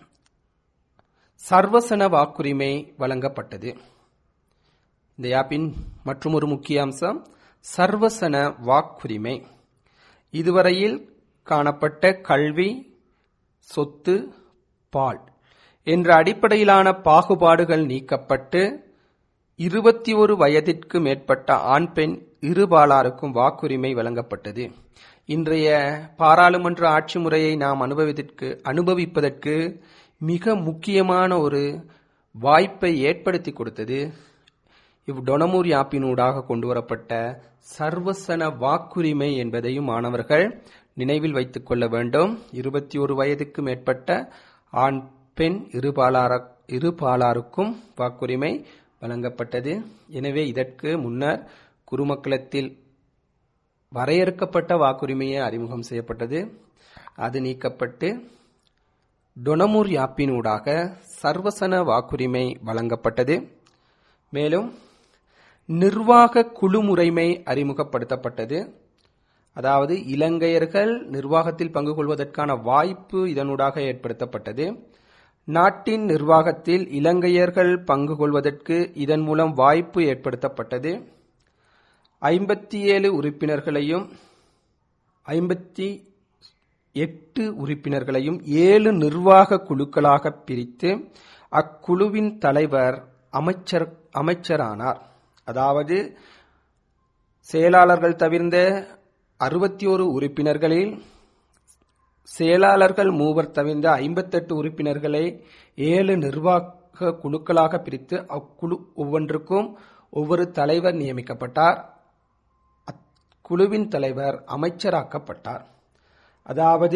சர்வசன வாக்குரிமை வழங்கப்பட்டது இந்த யாப்பின் மற்றொரு முக்கிய அம்சம் சர்வசன வாக்குரிமை இதுவரையில் காணப்பட்ட கல்வி சொத்து பால் என்ற அடிப்படையிலான பாகுபாடுகள் நீக்கப்பட்டு இருபத்தி ஒரு வயதிற்கு மேற்பட்ட ஆண் பெண் இருபாலாருக்கும் வாக்குரிமை வழங்கப்பட்டது இன்றைய பாராளுமன்ற ஆட்சி முறையை நாம் அனுபவித்தற்கு அனுபவிப்பதற்கு மிக முக்கியமான ஒரு வாய்ப்பை ஏற்படுத்தி கொடுத்தது இவ் டொனமூர் யாப்பினூடாக கொண்டு வரப்பட்ட சர்வசன வாக்குரிமை என்பதையும் மாணவர்கள் நினைவில் வைத்துக் கொள்ள வேண்டும் இருபத்தி ஒரு வயதுக்கு மேற்பட்ட ஆண் பெண் இருபாலார இருபாலாருக்கும் வாக்குரிமை வழங்கப்பட்டது எனவே இதற்கு முன்னர் குருமக்களத்தில் வரையறுக்கப்பட்ட வாக்குரிமையே அறிமுகம் செய்யப்பட்டது அது நீக்கப்பட்டு டொனமூர் யாப்பினூடாக சர்வசன வாக்குரிமை வழங்கப்பட்டது மேலும் நிர்வாக குழு முறைமை அறிமுகப்படுத்தப்பட்டது அதாவது இலங்கையர்கள் நிர்வாகத்தில் பங்கு கொள்வதற்கான வாய்ப்பு இதனூடாக ஏற்படுத்தப்பட்டது நாட்டின் நிர்வாகத்தில் இலங்கையர்கள் பங்கு கொள்வதற்கு இதன் மூலம் வாய்ப்பு ஏற்படுத்தப்பட்டது ஐம்பத்தி ஏழு உறுப்பினர்களையும் ஐம்பத்தி எட்டு உறுப்பினர்களையும் ஏழு நிர்வாக குழுக்களாக பிரித்து அக்குழுவின் தலைவர் அமைச்சர் அமைச்சரானார் அதாவது செயலாளர்கள் தவிர்ந்த அறுபத்தி ஒரு உறுப்பினர்களில் செயலாளர்கள் மூவர் தவிர்ந்த ஐம்பத்தெட்டு உறுப்பினர்களை ஏழு நிர்வாக குழுக்களாக பிரித்து அக்குழு ஒவ்வொன்றுக்கும் ஒவ்வொரு தலைவர் நியமிக்கப்பட்டார் அக்குழுவின் தலைவர் அமைச்சராக்கப்பட்டார் அதாவது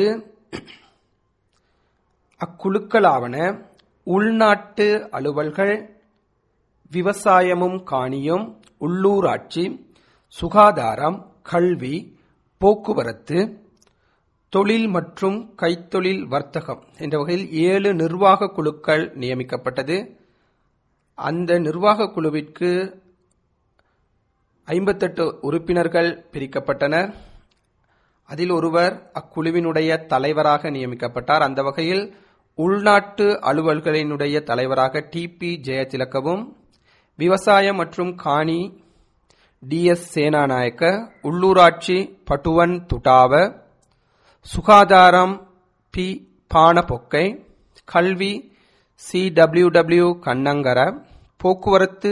அக்குழுக்களாவன உள்நாட்டு அலுவல்கள் விவசாயமும் காணியும் உள்ளூராட்சி சுகாதாரம் கல்வி போக்குவரத்து தொழில் மற்றும் கைத்தொழில் வர்த்தகம் என்ற வகையில் ஏழு நிர்வாக குழுக்கள் நியமிக்கப்பட்டது அந்த நிர்வாக குழுவிற்கு ஐம்பத்தெட்டு உறுப்பினர்கள் பிரிக்கப்பட்டனர் அதில் ஒருவர் அக்குழுவினுடைய தலைவராக நியமிக்கப்பட்டார் அந்த வகையில் உள்நாட்டு அலுவல்களினுடைய தலைவராக டி பி ஜெயதிலக்கவும் விவசாயம் மற்றும் காணி டி எஸ் சேனாநாயக்க உள்ளூராட்சி பட்டுவன் துட்டாவ சுகாதாரம் பி பானபொக்கை கல்வி சி டபிள்யூ டபிள்யூ கண்ணங்கர போக்குவரத்து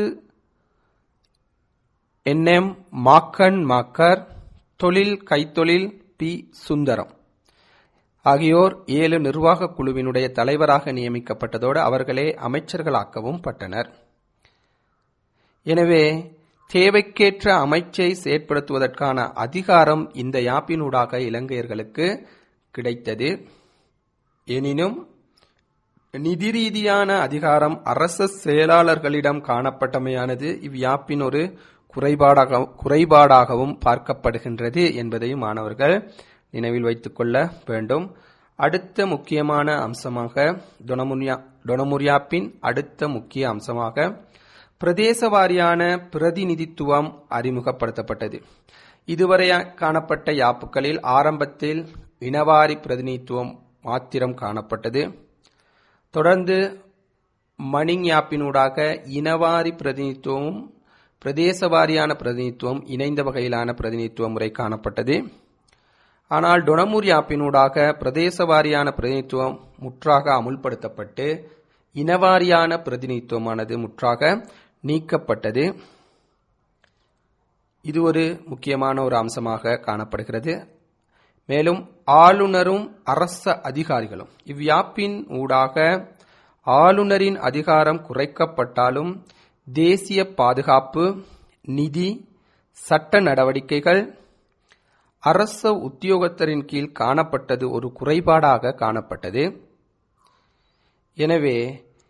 என்எம் மாக்கன் மாக்கர் தொழில் கைத்தொழில் பி சுந்தரம் ஆகியோர் ஏழு நிர்வாக குழுவினுடைய தலைவராக நியமிக்கப்பட்டதோடு அவர்களே அமைச்சர்களாக்கவும் பட்டனர் எனவே தேவைக்கேற்ற அமைச்சை செயற்படுத்துவதற்கான அதிகாரம் இந்த யாப்பினூடாக இலங்கையர்களுக்கு கிடைத்தது எனினும் நிதி ரீதியான அதிகாரம் அரச செயலாளர்களிடம் காணப்பட்டமையானது இவ்வியாப்பின் ஒரு குறைபாடாக குறைபாடாகவும் பார்க்கப்படுகின்றது என்பதையும் மாணவர்கள் நினைவில் வைத்துக் கொள்ள வேண்டும் அடுத்த முக்கியமான அம்சமாக டொனமுரியா டொனமுரியாப்பின் அடுத்த முக்கிய அம்சமாக பிரதேச வாரியான பிரதிநிதித்துவம் அறிமுகப்படுத்தப்பட்டது இதுவரை காணப்பட்ட யாப்புகளில் ஆரம்பத்தில் இனவாரி பிரதிநிதித்துவம் மாத்திரம் காணப்பட்டது தொடர்ந்து மணிங் யாப்பினூடாக இனவாரி பிரதிநிதித்துவமும் பிரதேச வாரியான பிரதிநிதித்துவம் இணைந்த வகையிலான பிரதிநிதித்துவ முறை காணப்பட்டது ஆனால் டொனமூர் யாப்பினூடாக பிரதேச வாரியான பிரதிநிதித்துவம் முற்றாக அமுல்படுத்தப்பட்டு இனவாரியான பிரதிநிதித்துவமானது முற்றாக நீக்கப்பட்டது இது ஒரு முக்கியமான ஒரு அம்சமாக காணப்படுகிறது மேலும் ஆளுநரும் அரச அதிகாரிகளும் இவ்வியாப்பின் ஊடாக ஆளுநரின் அதிகாரம் குறைக்கப்பட்டாலும் தேசிய பாதுகாப்பு நிதி சட்ட நடவடிக்கைகள் அரச உத்தியோகத்தரின் கீழ் காணப்பட்டது ஒரு குறைபாடாக காணப்பட்டது எனவே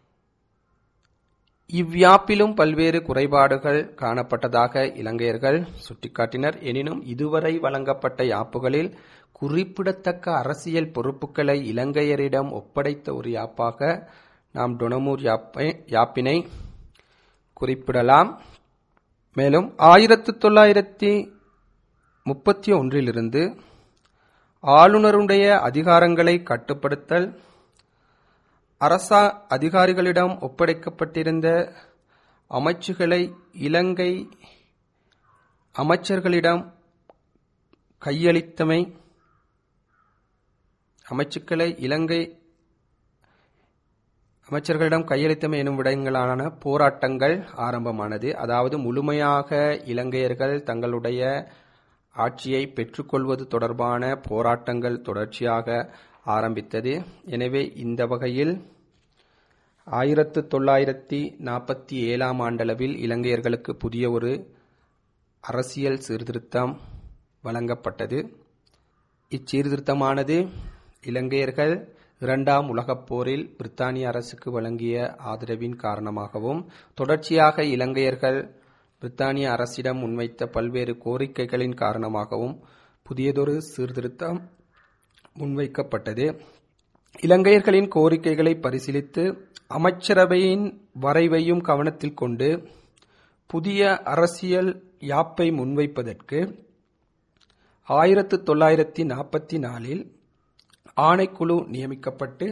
இவ்வியாப்பிலும் பல்வேறு குறைபாடுகள் காணப்பட்டதாக இலங்கையர்கள் சுட்டிக்காட்டினர் எனினும் இதுவரை வழங்கப்பட்ட யாப்புகளில் குறிப்பிடத்தக்க அரசியல் பொறுப்புகளை இலங்கையரிடம் ஒப்படைத்த ஒரு யாப்பாக நாம் டொனமூர் யாப்பை யாப்பினை குறிப்பிடலாம் மேலும் ஆயிரத்து தொள்ளாயிரத்தி முப்பத்தி ஒன்றிலிருந்து ஆளுநருடைய அதிகாரங்களை கட்டுப்படுத்தல் அரசா அதிகாரிகளிடம் ஒப்படைக்கப்பட்டிருந்த அமைச்சுகளை இலங்கை அமைச்சர்களிடம் கையளித்தமை அமைச்சுக்களை இலங்கை அமைச்சர்களிடம் கையளித்தமை எனும் விடயங்களான போராட்டங்கள் ஆரம்பமானது அதாவது முழுமையாக இலங்கையர்கள் தங்களுடைய ஆட்சியை பெற்றுக்கொள்வது தொடர்பான போராட்டங்கள் தொடர்ச்சியாக ஆரம்பித்தது எனவே இந்த வகையில் ஆயிரத்து தொள்ளாயிரத்தி நாற்பத்தி ஏழாம் ஆண்டளவில் இலங்கையர்களுக்கு புதிய ஒரு அரசியல் சீர்திருத்தம் வழங்கப்பட்டது இச்சீர்திருத்தமானது இலங்கையர்கள் இரண்டாம் உலகப் போரில் பிரித்தானிய அரசுக்கு வழங்கிய ஆதரவின் காரணமாகவும் தொடர்ச்சியாக இலங்கையர்கள் பிரித்தானிய அரசிடம் முன்வைத்த பல்வேறு கோரிக்கைகளின் காரணமாகவும் புதியதொரு சீர்திருத்தம் முன்வைக்கப்பட்டது இலங்கையர்களின் கோரிக்கைகளை பரிசீலித்து அமைச்சரவையின் வரைவையும் கவனத்தில் கொண்டு புதிய அரசியல் யாப்பை முன்வைப்பதற்கு ஆயிரத்து தொள்ளாயிரத்தி நாற்பத்தி நாலில் ஆணைக்குழு நியமிக்கப்பட்டு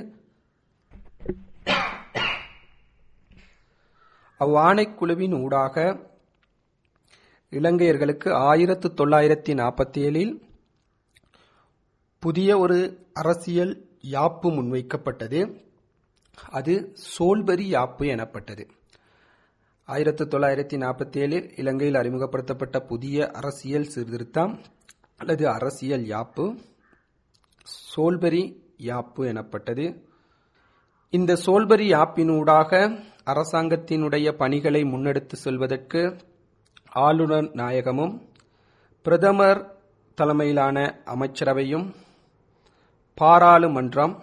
அவ்வாணைக்குழுவின் ஊடாக இலங்கையர்களுக்கு ஆயிரத்து தொள்ளாயிரத்தி நாற்பத்தி ஏழில் புதிய ஒரு அரசியல் யாப்பு முன்வைக்கப்பட்டது அது சோல்பரி யாப்பு எனப்பட்டது ஆயிரத்து தொள்ளாயிரத்தி நாற்பத்தி ஏழில் இலங்கையில் அறிமுகப்படுத்தப்பட்ட புதிய அரசியல் சீர்திருத்தம் அல்லது அரசியல் யாப்பு சோல்பரி யாப்பு எனப்பட்டது இந்த சோல்பரி யாப்பினூடாக அரசாங்கத்தினுடைய பணிகளை முன்னெடுத்து செல்வதற்கு ஆளுநர் நாயகமும் பிரதமர் தலைமையிலான அமைச்சரவையும் பாராளுமன்றம்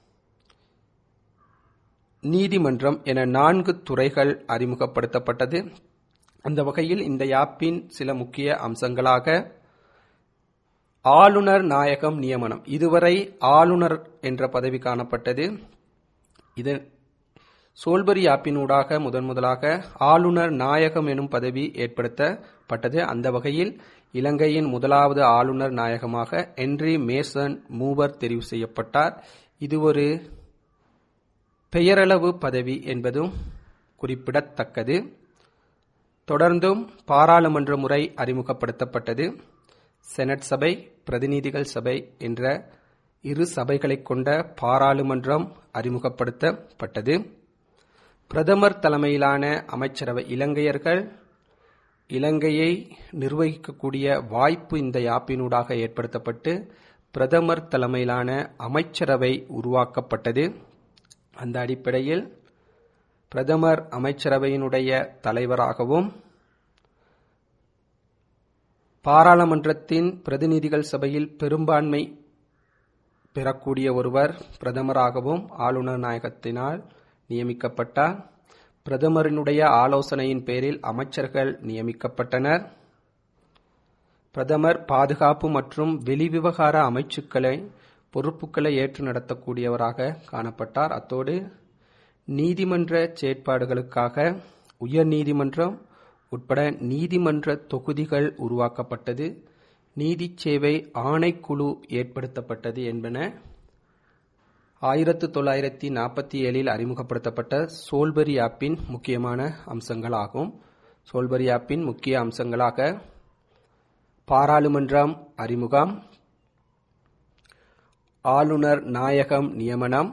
நீதிமன்றம் என நான்கு துறைகள் அறிமுகப்படுத்தப்பட்டது அந்த வகையில் இந்த யாப்பின் சில முக்கிய அம்சங்களாக ஆளுநர் நாயகம் நியமனம் இதுவரை ஆளுநர் என்ற பதவி காணப்பட்டது இது சோல்பரி ஆப்பினூடாக முதன் முதலாக ஆளுநர் நாயகம் எனும் பதவி ஏற்படுத்தப்பட்டது அந்த வகையில் இலங்கையின் முதலாவது ஆளுநர் நாயகமாக என்றி மேசன் மூவர் தெரிவு செய்யப்பட்டார் இது ஒரு பெயரளவு பதவி என்பதும் குறிப்பிடத்தக்கது தொடர்ந்தும் பாராளுமன்ற முறை அறிமுகப்படுத்தப்பட்டது செனட் சபை பிரதிநிதிகள் சபை என்ற இரு சபைகளைக் கொண்ட பாராளுமன்றம் அறிமுகப்படுத்தப்பட்டது பிரதமர் தலைமையிலான அமைச்சரவை இலங்கையர்கள் இலங்கையை நிர்வகிக்கக்கூடிய வாய்ப்பு இந்த யாப்பினூடாக ஏற்படுத்தப்பட்டு பிரதமர் தலைமையிலான அமைச்சரவை உருவாக்கப்பட்டது அந்த அடிப்படையில் பிரதமர் அமைச்சரவையினுடைய தலைவராகவும் பாராளுமன்றத்தின் பிரதிநிதிகள் சபையில் பெரும்பான்மை பெறக்கூடிய ஒருவர் பிரதமராகவும் ஆளுநர் நாயகத்தினால் நியமிக்கப்பட்டார் பிரதமரினுடைய ஆலோசனையின் பேரில் அமைச்சர்கள் நியமிக்கப்பட்டனர் பிரதமர் பாதுகாப்பு மற்றும் வெளிவிவகார அமைச்சுக்களை பொறுப்புகளை ஏற்று நடத்தக்கூடியவராக காணப்பட்டார் அத்தோடு நீதிமன்ற செயற்பாடுகளுக்காக உயர் நீதிமன்றம் உட்பட நீதிமன்ற தொகுதிகள் உருவாக்கப்பட்டது நீதி சேவை ஆணைக்குழு ஏற்படுத்தப்பட்டது என்பன ஆயிரத்து தொள்ளாயிரத்தி நாற்பத்தி ஏழில் அறிமுகப்படுத்தப்பட்ட சோல்பரி ஆப்பின் முக்கியமான அம்சங்களாகும் சோல்பரி ஆப்பின் முக்கிய அம்சங்களாக பாராளுமன்றம் அறிமுகம் ஆளுநர் நாயகம் நியமனம்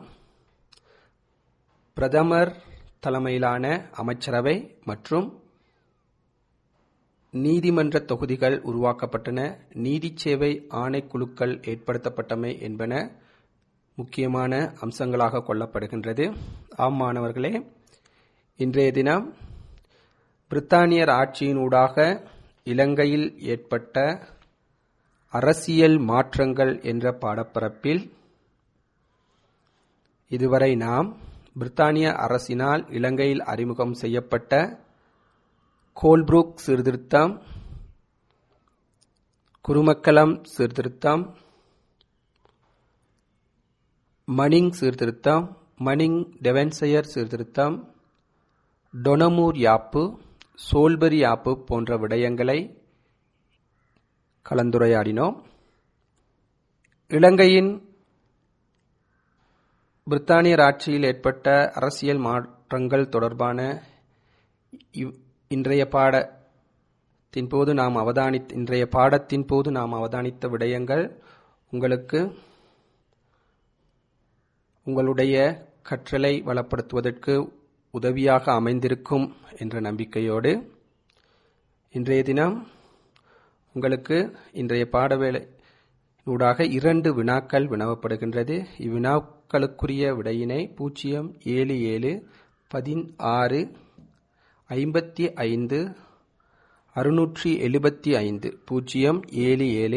பிரதமர் தலைமையிலான அமைச்சரவை மற்றும் நீதிமன்ற தொகுதிகள் உருவாக்கப்பட்டன நீதி சேவை ஆணைக்குழுக்கள் ஏற்படுத்தப்பட்டமை என்பன முக்கியமான அம்சங்களாக கொள்ளப்படுகின்றது ஆம் மாணவர்களே இன்றைய தினம் பிரித்தானியர் ஆட்சியினூடாக இலங்கையில் ஏற்பட்ட அரசியல் மாற்றங்கள் என்ற பாடப்பரப்பில் இதுவரை நாம் பிரித்தானிய அரசினால் இலங்கையில் அறிமுகம் செய்யப்பட்ட கோல்புரூக் சீர்திருத்தம் குருமக்கலம் சீர்திருத்தம் மணிங் சீர்திருத்தம் மணிங் டெவன்சயர் சீர்திருத்தம் டொனமூர் யாப்பு சோல்பரி யாப்பு போன்ற விடயங்களை கலந்துரையாடினோம் இலங்கையின் பிரித்தானியர் ஆட்சியில் ஏற்பட்ட அரசியல் மாற்றங்கள் தொடர்பான இன்றைய பாடத்தின் போது நாம் அவதானி இன்றைய பாடத்தின் போது நாம் அவதானித்த விடயங்கள் உங்களுக்கு உங்களுடைய கற்றலை வளப்படுத்துவதற்கு உதவியாக அமைந்திருக்கும் என்ற நம்பிக்கையோடு இன்றைய தினம் உங்களுக்கு இன்றைய பாடவேளை ஊடாக இரண்டு வினாக்கள் வினவப்படுகின்றது இவ்வினாக்களுக்குரிய விடையினை பூஜ்ஜியம் ஏழு ஏழு பதினாறு ஐம்பத்தி ஐந்து அறுநூற்றி எழுபத்தி ஐந்து பூஜ்ஜியம் ஏழு ஏழு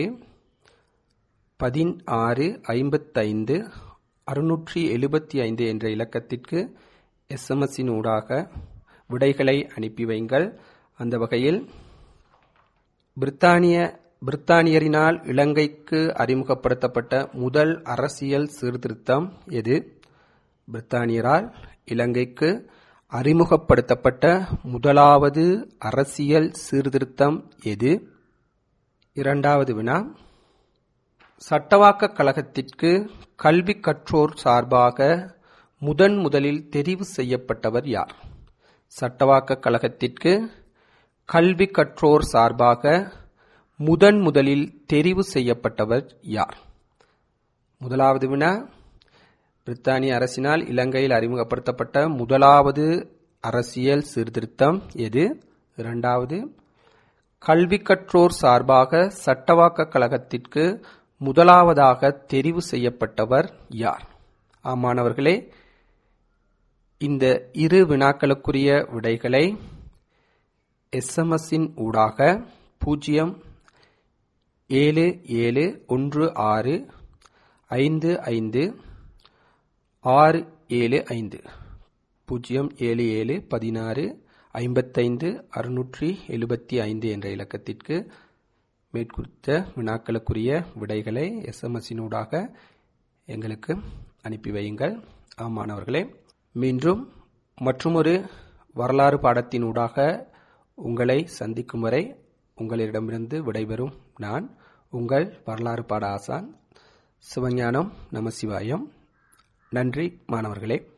பதினாறு ஐம்பத்தைந்து அறுநூற்றி எழுபத்தி ஐந்து என்ற இலக்கத்திற்கு எஸ்எம்எஸின் ஊடாக விடைகளை அனுப்பி வைங்கள் அந்த வகையில் பிரித்தானிய பிரித்தானியரினால் இலங்கைக்கு அறிமுகப்படுத்தப்பட்ட முதல் அரசியல் சீர்திருத்தம் எது பிரித்தானியரால் இலங்கைக்கு அறிமுகப்படுத்தப்பட்ட முதலாவது அரசியல் சீர்திருத்தம் எது இரண்டாவது வினா சட்டவாக்க கழகத்திற்கு கல்வி கற்றோர் சார்பாக முதன் முதலில் தெரிவு செய்யப்பட்டவர் யார் சட்டவாக்க கழகத்திற்கு கல்வி கற்றோர் சார்பாக முதன் முதலில் தெரிவு செய்யப்பட்டவர் யார் முதலாவது வினா பிரித்தானிய அரசினால் இலங்கையில் அறிமுகப்படுத்தப்பட்ட முதலாவது அரசியல் சீர்திருத்தம் எது இரண்டாவது கல்வி கற்றோர் சார்பாக சட்டவாக்க கழகத்திற்கு முதலாவதாக தெரிவு செய்யப்பட்டவர் யார் ஆமாணவர்களே இந்த இரு வினாக்களுக்குரிய விடைகளை எஸ்எம்எஸின் ஊடாக பூஜ்ஜியம் ஏழு ஏழு ஒன்று ஆறு ஐந்து ஐந்து ஆறு ஏழு ஐந்து பூஜ்ஜியம் ஏழு ஏழு பதினாறு ஐம்பத்தைந்து அறுநூற்றி எழுபத்தி ஐந்து என்ற இலக்கத்திற்கு மேற்குறித்த வினாக்களுக்குரிய விடைகளை எஸ்எம்எஸினூடாக எங்களுக்கு அனுப்பி வையுங்கள் ஆமாணவர்களே மீண்டும் மற்றொரு வரலாறு பாடத்தினூடாக உங்களை சந்திக்கும் வரை உங்களிடமிருந்து விடைபெறும் நான் உங்கள் வரலாறு பாட ஆசான் சிவஞானம் நமசிவாயம் நன்றி மாணவர்களே